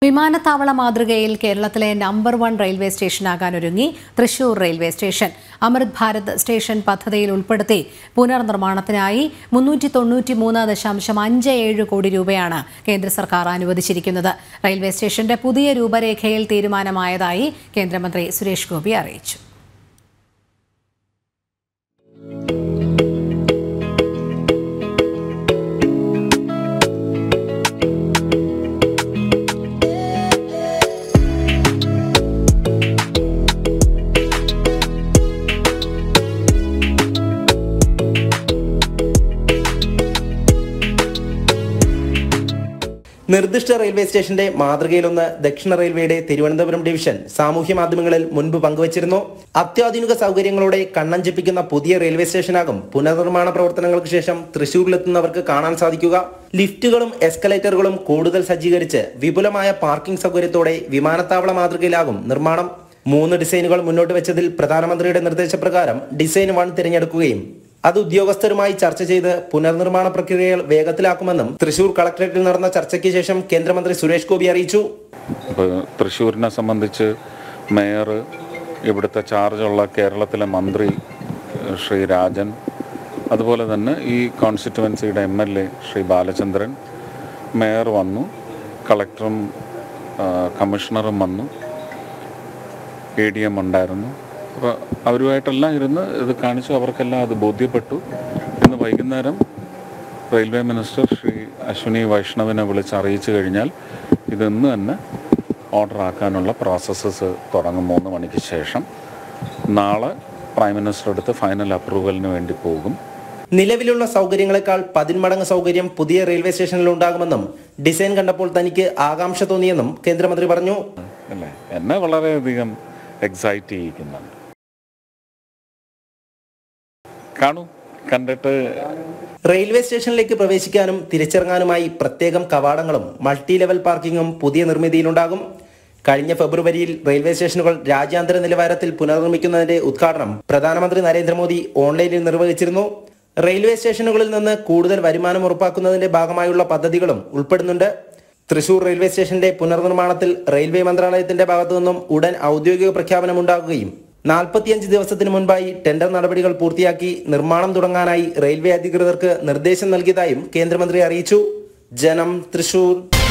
വിമാനത്താവള മാതൃകയിൽ കേരളത്തിലെ നമ്പർ വൺ റെയിൽവേ സ്റ്റേഷനാകാൻ ഒരുങ്ങി Thrissur railway station Amrit Bharat station പദ്ധതിയിൽ ഉൾപ്പെടുത്തി പുനർനിർമ്മാണത്തിനായി മുന്നൂറ്റി തൊണ്ണൂറ്റി മൂന്ന് ദശാംശം അഞ്ച് ഏഴ് കോടി രൂപയാണ് കേന്ദ്ര സർക്കാർ അനുവദിച്ചിരിക്കുന്നത് റെയിൽവേ സ്റ്റേഷന്റെ പുതിയ രൂപരേഖയിൽ തീരുമാനമായതായി കേന്ദ്രമന്ത്രി സുരേഷ് ഗോപി അറിയിച്ചു നിർദ്ദിഷ്ട റെയിൽവേ സ്റ്റേഷന്റെ മാതൃകയിലൊന്ന് ദക്ഷിണ റെയിൽവേയുടെ തിരുവനന്തപുരം ഡിവിഷൻ സാമൂഹ്യ മാധ്യമങ്ങളിൽ മുൻപ് പങ്കുവച്ചിരുന്നു അത്യാധുനിക സൗകര്യങ്ങളോടെ കണ്ണഞ്ചിപ്പിക്കുന്ന പുതിയ റെയിൽവേ സ്റ്റേഷനാകും പുനർനിർമ്മാണ പ്രവർത്തനങ്ങൾക്ക് ശേഷം തൃശൂരിലെത്തുന്നവർക്ക് കാണാൻ സാധിക്കുക ലിഫ്റ്റുകളും എസ്കലേറ്ററുകളും കൂടുതൽ സജ്ജീകരിച്ച് വിപുലമായ പാർക്കിംഗ് സൗകര്യത്തോടെ വിമാനത്താവള മാതൃകയിലാകും നിർമ്മാണം മൂന്ന് ഡിസൈനുകൾ മുന്നോട്ട് വെച്ചതിൽ പ്രധാനമന്ത്രിയുടെ നിർദ്ദേശപ്രകാരം ഡിസൈൻ വൺ തിരഞ്ഞെടുക്കുകയും അത് ഉദ്യോഗസ്ഥരുമായി ചർച്ച ചെയ്ത് പുനർനിർമ്മാണ പ്രക്രിയകൾ വേഗത്തിലാക്കുമെന്നും തൃശൂർ കളക്ടറേറ്റിൽ നടന്ന ചർച്ചയ്ക്ക് ശേഷം കേന്ദ്രമന്ത്രി സുരേഷ് ഗോപി അറിയിച്ചു ഇപ്പോൾ തൃശ്ശൂരിനെ സംബന്ധിച്ച് മേയർ ഇവിടുത്തെ ചാർജുള്ള കേരളത്തിലെ മന്ത്രി ഏഹ്, ശ്രീ രാജൻ അതുപോലെ തന്നെ ഈ കോൺസ്റ്റിറ്റുവൻസിയുടെ M L A Shri Balachandran mayor വന്നു കളക്ടറും ആ, കമ്മീഷണറും വന്നു എ ഡി എം ഉണ്ടായിരുന്നു അപ്പോൾ അവരുമായിട്ടെല്ലാം ഇരുന്ന് ഇത് കാണിച്ചു അവർക്കെല്ലാം അത് ബോധ്യപ്പെട്ടു ഇന്ന് വൈകുന്നേരം റെയിൽവേ മിനിസ്റ്റർ ശ്രീ അശ്വിനി വൈഷ്ണവിനെ വിളിച്ച് അറിയിച്ചു കഴിഞ്ഞാൽ ഇന്ന് തന്നെ ഓർഡർ ആക്കാനുള്ള പ്രോസസ്സസ് തുടങ്ങും മൂന്ന് മണിക്ക് ശേഷം നാളെ പ്രൈം മിനിസ്റ്റർ അടുത്ത് ഫൈനൽ അപ്രൂവലിന് വേണ്ടി പോകും നിലവിലുള്ള സൗകര്യങ്ങളെക്കാൾ പതിന്മടങ്ങ് സൗകര്യം പുതിയ റെയിൽവേ സ്റ്റേഷനിൽ ഉണ്ടാകുമെന്നും ഡിസൈൻ കണ്ടപ്പോൾ തനിക്ക് ആകാംക്ഷ തോന്നിയെന്നും കേന്ദ്രമന്ത്രി പറഞ്ഞു അല്ലേ എന്നെ വളരെയധികം എക്സൈറ്റ് ചെയ്യിക്കുന്നുണ്ട് കാണൂ കണ്ടിട്ട് റെയിൽവേ സ്റ്റേഷനിലേക്ക് പ്രവേശിക്കാനും തിരിച്ചിറങ്ങാനുമായി പ്രത്യേകം കവാടങ്ങളും മൾട്ടി ലെവൽ പാർക്കിങ്ങും പുതിയ നിർമ്മിതിയിലുണ്ടാകും കഴിഞ്ഞ ഫെബ്രുവരിയിൽ റെയിൽവേ സ്റ്റേഷനുകൾ രാജ്യാന്തര നിലവാരത്തിൽ പുനർനിർമ്മിക്കുന്നതിന്റെ ഉദ്ഘാടനം പ്രധാനമന്ത്രി നരേന്ദ്രമോദി ഓൺലൈനിൽ നിർവഹിച്ചിരുന്നു റെയിൽവേ സ്റ്റേഷനുകളിൽ നിന്ന് കൂടുതൽ വരുമാനം ഉറപ്പാക്കുന്നതിന്റെ ഭാഗമായുള്ള പദ്ധതികളും ഉൾപ്പെടുന്നുണ്ട് തൃശൂർ റെയിൽവേ സ്റ്റേഷന്റെ പുനർനിർമ്മാണത്തിൽ റെയിൽവേ മന്ത്രാലയത്തിന്റെ ഭാഗത്തു നിന്നും ഉടൻ ഔദ്യോഗിക പ്രഖ്യാപനമുണ്ടാകുകയും നാൽപ്പത്തിയഞ്ച് ദിവസത്തിന് മുൻപായി ടെൻഡർ നടപടികൾ പൂർത്തിയാക്കി നിർമ്മാണം തുടങ്ങാനായി റെയിൽവേ അധികൃതർക്ക് നിർദ്ദേശം നൽകിയതായും കേന്ദ്രമന്ത്രി അറിയിച്ചു ജനം തൃശൂർ